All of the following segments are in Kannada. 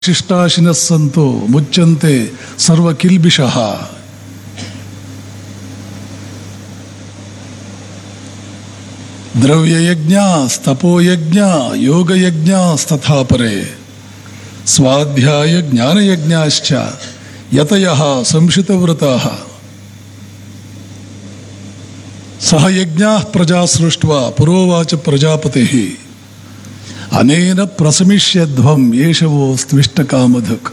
ಶಿಷ್ಟಾಶಿನಸ್ಸಂತು ಮುಚ್ಚಂತೆ ಸರ್ವ ಕಿಲ್ಬಿಷಃ ದ್ರವ್ಯಯಜ್ಞ ಸ್ತಪೋಯಜ್ಞ ಯೋಗಯಜ್ಞ ತಥಾ ಪರೆ ಸ್ವಾಧ್ಯಾಯ ಜ್ಞಾನಯಜ್ಞಾಶ್ಚ ಯತಯ ಸಂಶಿತವ್ರತಃ ಸಹ ಯಜ್ಞಾ ಪ್ರಜಾ ಸೃಷ್ಟ ಪುರೋವಾಚ ಪ್ರಜಾಪತಿ ಅನೇನ ಪ್ರಸಮಿಷ್ಯಧ್ವಂ ಯೇಷವೋ ಸ್ತ್ವಿಷ್ಟಕಾಮಧಕ್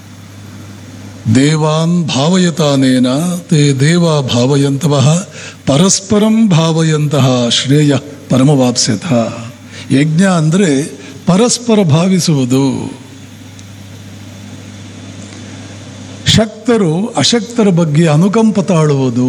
ದೇವಾನ್ ಭಾವಯತಾನೇನ ತೇ ದೇವಾ ಭಾವಯಂತವಃ ಪರಸ್ಪರಂ ಭಾವಯಂತಹ ಶ್ರೇಯ ಪರಮವಾಪ್ಸ್ಯಥ ಯಜ್ಞ ಅಂದರೆ ಪರಸ್ಪರ ಭಾವಿಸುವುದು ಶಕ್ತರು ಅಶಕ್ತರ ಬಗ್ಗೆ ಅನುಕಂಪ ತಾಳುವುದು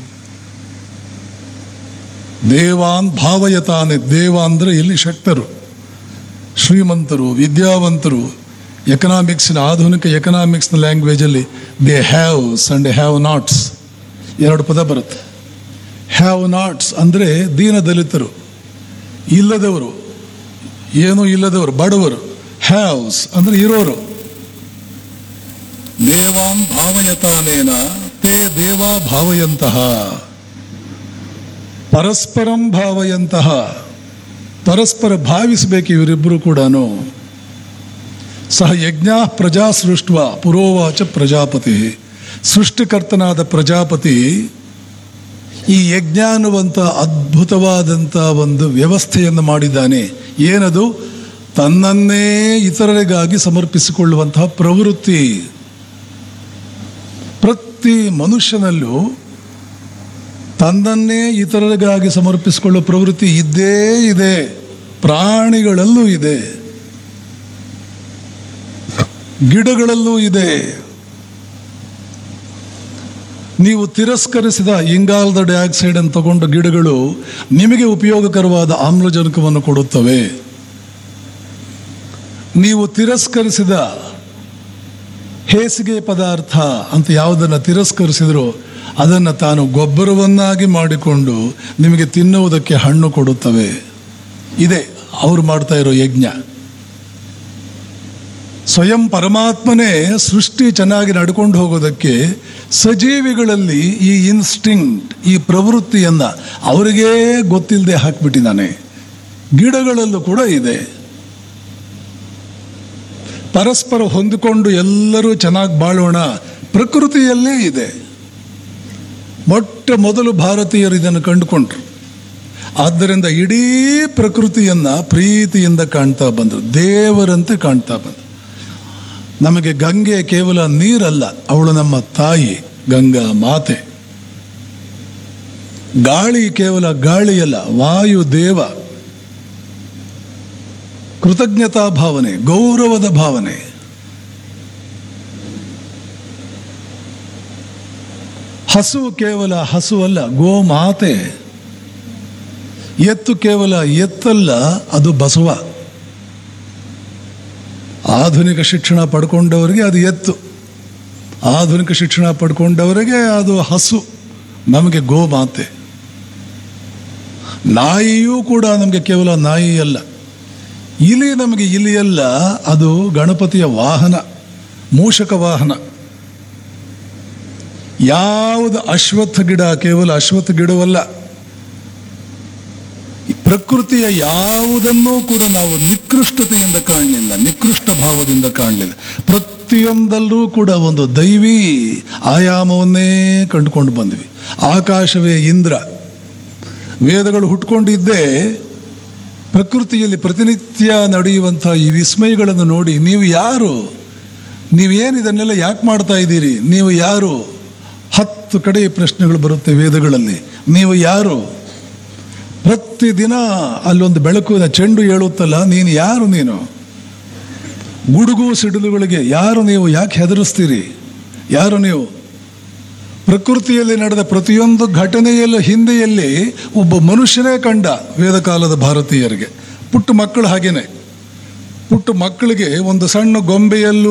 ದೇವಾನ್ ಭಾವಯತಾನೆ ದೇವ ಅಂದರೆ ಇಲ್ಲಿ ಶಕ್ತರು ಶ್ರೀಮಂತರು ವಿದ್ಯಾವಂತರು ಎಕನಾಮಿಕ್ಸ್ನ ಆಧುನಿಕ ಎಕನಾಮಿಕ್ಸ್ನ ಲ್ಯಾಂಗ್ವೇಜಲ್ಲಿ they haves and have nots ಎರಡು ಪದ ಬರುತ್ತೆ ಹ್ಯಾವ್ ನಾಟ್ಸ್ ಅಂದರೆ ದೀನ ದಲಿತರು ಇಲ್ಲದವರು ಏನೂ ಇಲ್ಲದವರು ಬಡವರು ಹ್ಯಾವ್ಸ್ ಅಂದರೆ ಇರೋರು ದೇವಾನ್ ಭಾವಯತಾನೇನ ತೇ ದೇವಾ ಭಾವಯಂತಹ ಪರಸ್ಪರಂ ಭಾವಯಂತಹ ಪರಸ್ಪರ ಭಾವಿಸಬೇಕು ಇವರಿಬ್ಬರು ಕೂಡ ಸಹ ಯಜ್ಞ ಪ್ರಜಾ ಸೃಷ್ಟ ಪುರೋವಾಚ ಪ್ರಜಾಪತಿ ಸೃಷ್ಟಿಕರ್ತನಾದ ಪ್ರಜಾಪತಿ ಈ ಯಜ್ಞ ಅನ್ನುವಂಥ ಅದ್ಭುತವಾದಂಥ ಒಂದು ವ್ಯವಸ್ಥೆಯನ್ನು ಮಾಡಿದ್ದಾನೆ ಏನದು ತನ್ನನ್ನೇ ಇತರರಿಗಾಗಿ ಸಮರ್ಪಿಸಿಕೊಳ್ಳುವಂತಹ ಪ್ರವೃತ್ತಿ ಪ್ರತಿ ಮನುಷ್ಯನಲ್ಲೂ ತನ್ನನ್ನೇ ಇತರರಿಗಾಗಿ ಸಮರ್ಪಿಸಿಕೊಳ್ಳುವ ಪ್ರವೃತ್ತಿ ಇದ್ದೇ ಇದೆ ಪ್ರಾಣಿಗಳಲ್ಲೂ ಇದೆ ಗಿಡಗಳಲ್ಲೂ ಇದೆ ನೀವು ತಿರಸ್ಕರಿಸಿದ ಇಂಗಾಲದ ಡೈಆಕ್ಸೈಡ್ ಅನ್ನು ತಗೊಂಡು ಗಿಡಗಳು ನಿಮಗೆ ಉಪಯೋಗಕರವಾದ ಆಮ್ಲಜನಕವನ್ನು ಕೊಡುತ್ತವೆ ನೀವು ತಿರಸ್ಕರಿಸಿದ ಹೇಸಿಗೆ ಪದಾರ್ಥ ಅಂತ ಯಾವುದನ್ನು ತಿರಸ್ಕರಿಸಿದ್ರೋ ಅದನ್ನು ತಾನು ಗೊಬ್ಬರವನ್ನಾಗಿ ಮಾಡಿಕೊಂಡು ನಿಮಗೆ ತಿನ್ನುವುದಕ್ಕೆ ಹಣ್ಣು ಕೊಡುತ್ತವೆ ಇದೆ ಅವರು ಮಾಡ್ತಾ ಇರೋ ಯಜ್ಞ ಸ್ವಯಂ ಪರಮಾತ್ಮನೇ ಸೃಷ್ಟಿ ಚೆನ್ನಾಗಿ ನಡ್ಕೊಂಡು ಹೋಗೋದಕ್ಕೆ ಸಜೀವಿಗಳಲ್ಲಿ ಈ ಇನ್ಸ್ಟಿಂಕ್ಟ್ ಈ ಪ್ರವೃತ್ತಿಯನ್ನು ಅವರಿಗೇ ಗೊತ್ತಿಲ್ಲದೆ ಹಾಕಿಬಿಟ್ಟಿದ್ದಾನೆ ಗಿಡಗಳಲ್ಲೂ ಕೂಡ ಇದೆ ಪರಸ್ಪರ ಹೊಂದಿಕೊಂಡು ಎಲ್ಲರೂ ಚೆನ್ನಾಗಿ ಬಾಳೋಣ ಪ್ರಕೃತಿಯಲ್ಲೇ ಇದೆ ಮೊಟ್ಟ ಮೊದಲು ಭಾರತೀಯರು ಇದನ್ನು ಕಂಡುಕೊಂಡ್ರು ಆದ್ದರಿಂದ ಇಡೀ ಪ್ರಕೃತಿಯನ್ನ ಪ್ರೀತಿಯಿಂದ ಕಾಣ್ತಾ ಬಂದರು ದೇವರಂತೆ ಕಾಣ್ತಾ ಬಂದರು ನಮಗೆ ಗಂಗೆ ಕೇವಲ ನೀರಲ್ಲ ಅವಳು ನಮ್ಮ ತಾಯಿ ಗಂಗಾ ಮಾತೆ ಗಾಳಿ ಕೇವಲ ಗಾಳಿಯಲ್ಲ ವಾಯು ದೇವ ಕೃತಜ್ಞತಾ ಭಾವನೆ ಗೌರವದ ಭಾವನೆ ಹಸು ಕೇವಲ ಹಸು ಅಲ್ಲ ಗೋಮಾತೆ ಎತ್ತು ಕೇವಲ ಎತ್ತಲ್ಲ ಅದು ಬಸವ ಆಧುನಿಕ ಶಿಕ್ಷಣ ಪಡ್ಕೊಂಡವರಿಗೆ ಅದು ಎತ್ತು ಆಧುನಿಕ ಶಿಕ್ಷಣ ಪಡ್ಕೊಂಡವರಿಗೆ ಅದು ಹಸು ನಮಗೆ ಗೋಮಾತೆ ನಾಯಿಯೂ ಕೂಡ ನಮಗೆ ಕೇವಲ ನಾಯಿ ಅಲ್ಲ ಇಲಿ ನಮಗೆ ಇಲಿಯಲ್ಲ ಅದು ಗಣಪತಿಯ ವಾಹನ ಮೂಷಕ ವಾಹನ ಯಾವುದು ಅಶ್ವತ್ಥ ಗಿಡ ಕೇವಲ ಅಶ್ವತ್ಥ ಗಿಡವಲ್ಲ ಪ್ರಕೃತಿಯ ಯಾವುದನ್ನೂ ಕೂಡ ನಾವು ನಿಕೃಷ್ಟತೆಯಿಂದ ಕಾಣಲಿಲ್ಲ ನಿಕೃಷ್ಟ ಭಾವದಿಂದ ಕಾಣಲಿಲ್ಲ ಪ್ರತಿಯೊಂದಲ್ಲೂ ಕೂಡ ಒಂದು ದೈವಿ ಆಯಾಮವನ್ನೇ ಕಂಡುಕೊಂಡು ಬಂದ್ವಿ ಆಕಾಶವೇ ಇಂದ್ರ ವೇದಗಳು ಹುಟ್ಕೊಂಡಿದ್ದೇ ಪ್ರಕೃತಿಯಲ್ಲಿ ಪ್ರತಿನಿತ್ಯ ನಡೆಯುವಂಥ ಈ ವಿಸ್ಮಯಗಳನ್ನು ನೋಡಿ ನೀವು ಯಾರು ನೀವೇನು ಇದನ್ನೆಲ್ಲ ಯಾಕೆ ಮಾಡ್ತಾ ಇದ್ದೀರಿ ನೀವು ಯಾರು ಹತ್ತು ಕಡೆ ಪ್ರಶ್ನೆಗಳು ಬರುತ್ತೆ ವೇದಗಳಲ್ಲಿ ನೀವು ಯಾರು ಪ್ರತಿದಿನ ಅಲ್ಲೊಂದು ಬೆಳಕು ಚೆಂಡು ಹೇಳುತ್ತಲ್ಲ ನೀನು ಯಾರು ನೀನು ಗುಡುಗು ಸಿಡಿಲುಗಳಿಗೆ ಯಾರು ನೀವು ಯಾಕೆ ಹೆದರಿಸ್ತೀರಿ ಯಾರು ನೀವು ಪ್ರಕೃತಿಯಲ್ಲಿ ನಡೆದ ಪ್ರತಿಯೊಂದು ಘಟನೆಯಲ್ಲೂ ಹಿಂದೆಯಲ್ಲಿ ಒಬ್ಬ ಮನುಷ್ಯನೇ ಕಂಡ ವೇದಕಾಲದ ಭಾರತೀಯರಿಗೆ ಪುಟ್ಟ ಮಕ್ಕಳು ಹಾಗೇನೆ ಪುಟ್ಟ ಮಕ್ಕಳಿಗೆ ಒಂದು ಸಣ್ಣ ಗೊಂಬೆಯಲ್ಲೂ